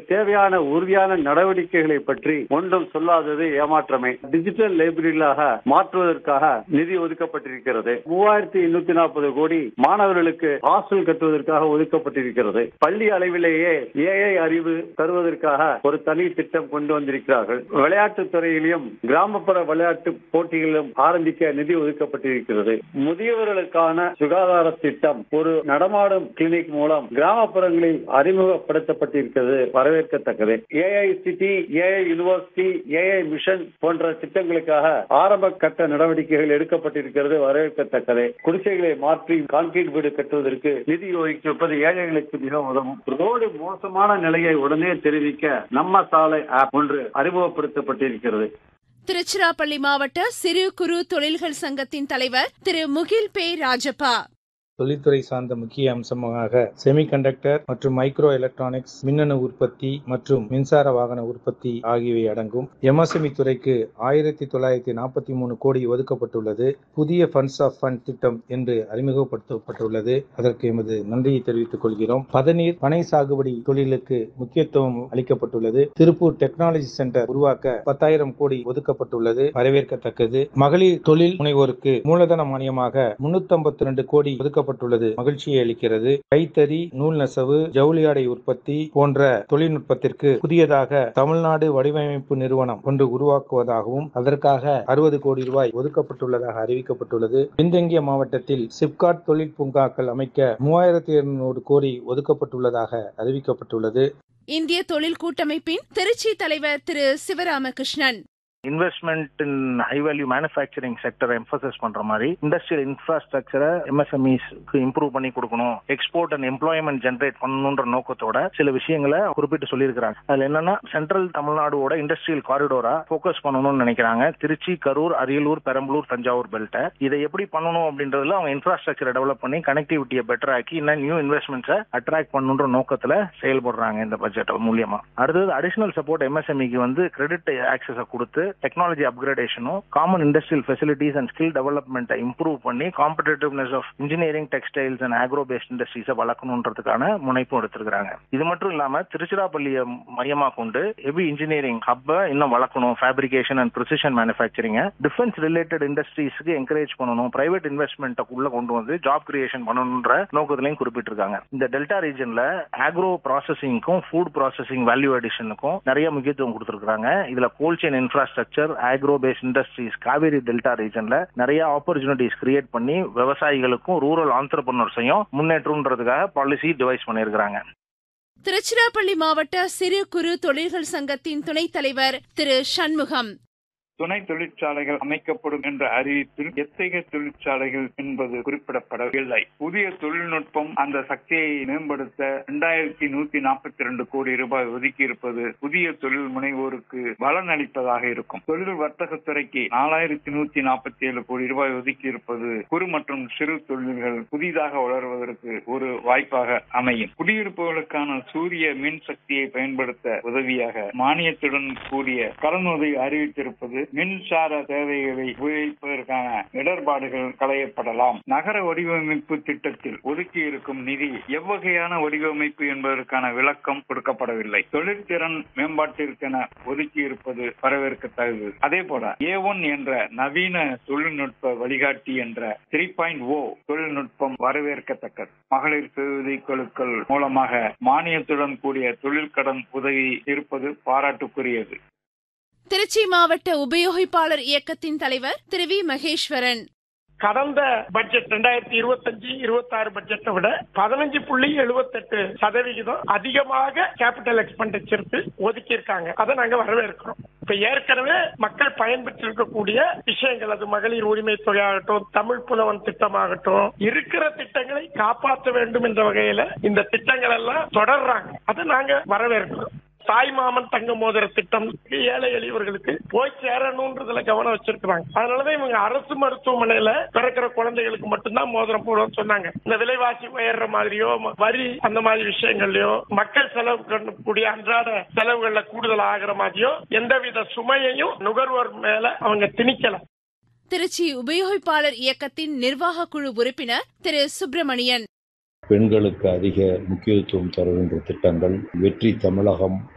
தேவையான உறுதியான நடவடிக்கைகளை பற்றி ஒன்றும் சொல்லாதது ஏமாற்றமே டிஜிட்டல் லைப்ரரிகளாக மாற்றுவதற்காக நிதி ஒதுக்கப்பட்டிருக்கிறது மூவாயிரத்தி எண்ணூத்தி நாற்பது கோடி மாணவர்களுக்கு ஹாஸ்டல் கட்டுவதற்காக ஒதுக்கப்பட்டிருக்கிறது பள்ளி அளவிலேயே ஏஐ அறிவு தருவதற்காக ஒரு தனி திட்டம் கொண்டு வந்திருக்கிறார்கள் விளையாட்டுத் துறையிலும் கிராமப்புற விளையாட்டு போட்டிகளிலும் ஆரம்பிக்க நிதி ஒதுக்கப்பட்டிருக்கிறது முதியவர்களுக்கான சுகாதார திட்டம் ஒரு நடமாடும் கிளினிக் மூலம் கிராமப்புறங்களில் அறிமுகப்படுத்தப்பட்டிருக்கிறது வரவேற்கத்தக்கது AICT AI university AI mission போன்ற திட்டங்களுக்காக ஆரம்ப கட்ட நடவடிக்கைகள் எடுக்கப்பட்டிருக்கிறது வரவேற்கத்தக்கது குடிசைகளை மாற்றி கான்கிரீட் வீடு கட்டுவதற்கு நிதி ஒதுக்கியிருப்பது ஏழைகளுக்கு மிக உதவும் ரோடு மோசமான நிலையை உடனே தெரிவிக்க நம்ம சாலை ஆப் ஒன்று அறிமுகப்படுத்தப்பட்டிருக்கிறது திருச்சிராப்பள்ளி மாவட்ட சிறு குறு தொழில்கள் சங்கத்தின் தலைவர் திரு முகில் பே ராஜப்பா தொழில்துறை சார்ந்த முக்கிய அம்சமாக செமிகண்டக்டர் மற்றும் மைக்ரோ எலக்ட்ரானிக்ஸ் மின்னணு உற்பத்தி மற்றும் மின்சார வாகன உற்பத்தி ஆகியவை அடங்கும் எம்எஸ்எம்இ துறைக்கு ஆயிரத்தி தொள்ளாயிரத்தி நாற்பத்தி மூணு கோடி ஒதுக்கப்பட்டுள்ளது புதிய ஃபண்ட்ஸ் ஆஃப் ஃபண்ட் திட்டம் என்று அறிமுகப்படுத்தப்பட்டுள்ளது அதற்கு எமது நன்றியை தெரிவித்துக் கொள்கிறோம் பதநீர் பனை சாகுபடி தொழிலுக்கு முக்கியத்துவம் அளிக்கப்பட்டுள்ளது திருப்பூர் டெக்னாலஜி சென்டர் உருவாக்க பத்தாயிரம் கோடி ஒதுக்கப்பட்டுள்ளது வரவேற்கத்தக்கது மகளிர் தொழில் முனைவோருக்கு மூலதன மானியமாக முன்னூத்தி ரெண்டு கோடி ஒதுக்கப்பட்டுள்ளது மகிழ்ச்சியை அளிக்கிறது கைத்தறி நூல் நெசவு ஜவுளி ஆடை உற்பத்தி போன்ற தொழில்நுட்பத்திற்கு புதியதாக தமிழ்நாடு வடிவமைப்பு நிறுவனம் ஒன்று உருவாக்குவதாகவும் அதற்காக அறுபது கோடி ரூபாய் ஒதுக்கப்பட்டுள்ளதாக அறிவிக்கப்பட்டுள்ளது பின்தங்கிய மாவட்டத்தில் சிப்காட் தொழில் பூங்காக்கள் அமைக்க மூவாயிரத்தி இருநூறு கோடி ஒதுக்கப்பட்டுள்ளதாக அறிவிக்கப்பட்டுள்ளது இந்திய தொழில் கூட்டமைப்பின் திருச்சி தலைவர் திரு Sivaramakrishnan investment in high value manufacturing செக்டரை எம்பசைஸ் பண்ற மாதிரி இண்டஸ்ட்ரியல் இன்ஃப்ராஸ்ட்ரக்சரை எம்எஸ்எம்இஸ்க்கு இம்ப்ரூவ் பண்ணி கொடுக்கணும் எக்ஸ்போர்ட் அண்ட் எம்ப்ளாய்மெண்ட் ஜென்ரேட் பண்ணணுன்ற நோக்கத்தோட சில விஷயங்களை குறிப்பிட்டு சொல்லியிருக்கிறாங்க அதுல என்னன்னா சென்ட்ரல் தமிழ்நாடோட இண்டஸ்ட்ரியல் காரிடோரா ஃபோக்கஸ் பண்ணணும்னு நினைக்கிறாங்க திருச்சி கரூர் அரியலூர் பெரம்பலூர் தஞ்சாவூர் பெல்ட்டை இதை எப்படி பண்ணணும் அப்படின்றதுல அவங்க இன்ஃப்ராஸ்ட்ரக்சரை டெவலப் பண்ணி கனெக்டிவிட்டியை பெட்டர் ஆக்கி இன்னும் நியூ இன்வெஸ்ட்மெண்ட்ஸை அட்ராக்ட் பண்ணணுன்ற நோக்கத்துல செயல்படுறாங்க இந்த பட்ஜெட் மூலியமா அடுத்தது அடிஷனல் சப்போர்ட் எம்எஸ்எம்இக்கு வந்து கிரெடிட் ஆக்சஸை கொடுத்து டெக்னாலஜி அப்கிரேடேஷனும் common industrial facilities and skill டெவலப்மெண்ட்டை இம்ப்ரூவ் பண்ணி competitiveness of engineering textiles and agro based இண்டஸ்ட்ரீஸை வளர்க்கணுன்றதுக்கான முனைப்பும் எடுத்திருக்காங்க இது மட்டும் இல்லாம திருச்சிராப்பள்ளியை மையமா கொண்டு ஹெவி இன்ஜினியரிங் ஹப்பை இன்னும் வளர்க்கணும் fabrication and precision manufacturing defence related இண்டஸ்ட்ரீஸ்க்கு என்கரேஜ் பண்ணணும் பிரைவேட் இன்வெஸ்ட்மெண்ட்டை உள்ள கொண்டு வந்து ஜாப் கிரியேஷன் பண்ணணுன்ற நோக்கத்திலையும் குறிப்பிட்டிருக்காங்க இந்த டெல்டா ரீஜன்ல ஆக்ரோ ப்ராசஸிங்க்கும் ஃபுட் ப்ராசஸிங் வேல்யூ அடிஷனுக்கும் நிறைய முக்கியத்துவம் கொடுத்திருக்காங்க இதுல cold chain infrastructure agro based industries Kaveri delta ரீஜன்ல நிறைய ஆப்பர்ச்சுனிட்டிஸ் கிரியேட் பண்ணி விவசாயிகளுக்கும் ரூரல் ஆண்டர்பிரினர்ஸையும் முன்னேற்றம்ன்றதுக்காக பாலிசி டிவைஸ் பண்ணியிருக்கிறாங்க திருச்சிராப்பள்ளி மாவட்ட சிறு குறு தொழில்கள் சங்கத்தின் துணைத் தலைவர் திரு சண்முகம் துணை தொழிற்சாலைகள் அமைக்கப்படும் என்ற அறிவிப்பில் எத்தகைய தொழிற்சாலைகள் என்பது குறிப்பிடப்படவில்லை புதிய தொழில்நுட்பம் அந்த சக்தியை மேம்படுத்த இரண்டாயிரத்தி நூத்தி நாற்பத்தி ரெண்டு கோடி ரூபாய் ஒதுக்கி இருப்பது புதிய தொழில் முனைவோருக்கு பலன் அளிப்பதாக இருக்கும் தொழில் வர்த்தகத்துறைக்கு நாலாயிரத்தி நூத்தி நாற்பத்தி ஏழு கோடி ரூபாய் ஒதுக்கி இருப்பது குறு மற்றும் சிறு தொழில்கள் புதிதாக வளர்வதற்கு ஒரு வாய்ப்பாக அமையும் குடியிருப்புகளுக்கான சூரிய மின் சக்தியை பயன்படுத்த உதவியாக மானியத்துடன் கூடிய கடனுதவி அறிவித்திருப்பது மின்சார தேவைகளை உபயோகிப்பதற்கான இடர்பாடுகள் களையப்படலாம் நகர வடிவமைப்பு திட்டத்தில் ஒதுக்கி இருக்கும் நிதி எவ்வகையான வடிவமைப்பு என்பதற்கான விளக்கம் கொடுக்கப்படவில்லை தொழிற்திறன் மேம்பாட்டிற்கென ஒதுக்கி இருப்பது வரவேற்கத்தக்கது அதே போல ஏ ஒன் என்ற நவீன தொழில்நுட்ப வழிகாட்டி என்ற த்ரீ பாயிண்ட் ஓ தொழில்நுட்பம் வரவேற்கத்தக்கது மகளிர் சுய குழுக்கள் மூலமாக மானியத்துடன் கூடிய தொழிற்கடன் உதவி இருப்பது பாராட்டுக்குரியது திருச்சி மாவட்ட உபயோகிப்பாளர் இயக்கத்தின் தலைவர் திரு வி மகேஸ்வரன் கடந்த பட்ஜெட் ரெண்டாயிரத்தி இருபத்தஞ்சு இருபத்தி ஆறு பட்ஜெட்டை விட பதினஞ்சு புள்ளி எழுபத்தெட்டு சதவிகிதம் அதிகமாக கேபிட்டல் எக்ஸ்பெண்டிச்சருக்கு ஒதுக்கி இருக்காங்க அதை நாங்க வரவேற்கிறோம் இப்ப ஏற்கனவே மக்கள் பயன்பெற்றிருக்கக்கூடிய விஷயங்கள் அது மகளிர் உரிமை தொகை ஆகட்டும் தமிழ் புலவன் திட்டமாகட்டும் இருக்கிற திட்டங்களை காப்பாற்ற வேண்டும் என்ற வகையில இந்த திட்டங்கள் எல்லாம் தொடர்றாங்க அதை நாங்க வரவேற்கிறோம் தாய் மாமன் தங்க மோதிர திட்டம் ஏழை எளியவர்களுக்கு போய் சேரணும்ன்றதுல கவனம் வச்சிருக்காங்க அதனாலதான் இவங்க அரசு மருத்துவமனையில பிறக்கிற குழந்தைகளுக்கு மட்டும்தான் மோதிரம் போடுவோம்னு சொன்னாங்க இந்த விலைவாசி உயர்ற மாதிரியோ வரி அந்த மாதிரி விஷயங்கள்லயோ மக்கள் செலவு பண்ணக்கூடிய அன்றாட செலவுகள்ல கூடுதல் ஆகிற மாதிரியோ எந்தவித சுமையையும் நுகர்வோர் மேல அவங்க திணிக்கல திருச்சி உபயோகிப்பாளர் இயக்கத்தின் நிர்வாக குழு உறுப்பினர் திரு சுப்பிரமணியன் பெண்களுக்கு அதிக முக்கியத்துவம் தருகின்ற திட்டங்கள் வெற்றி தமிழகம்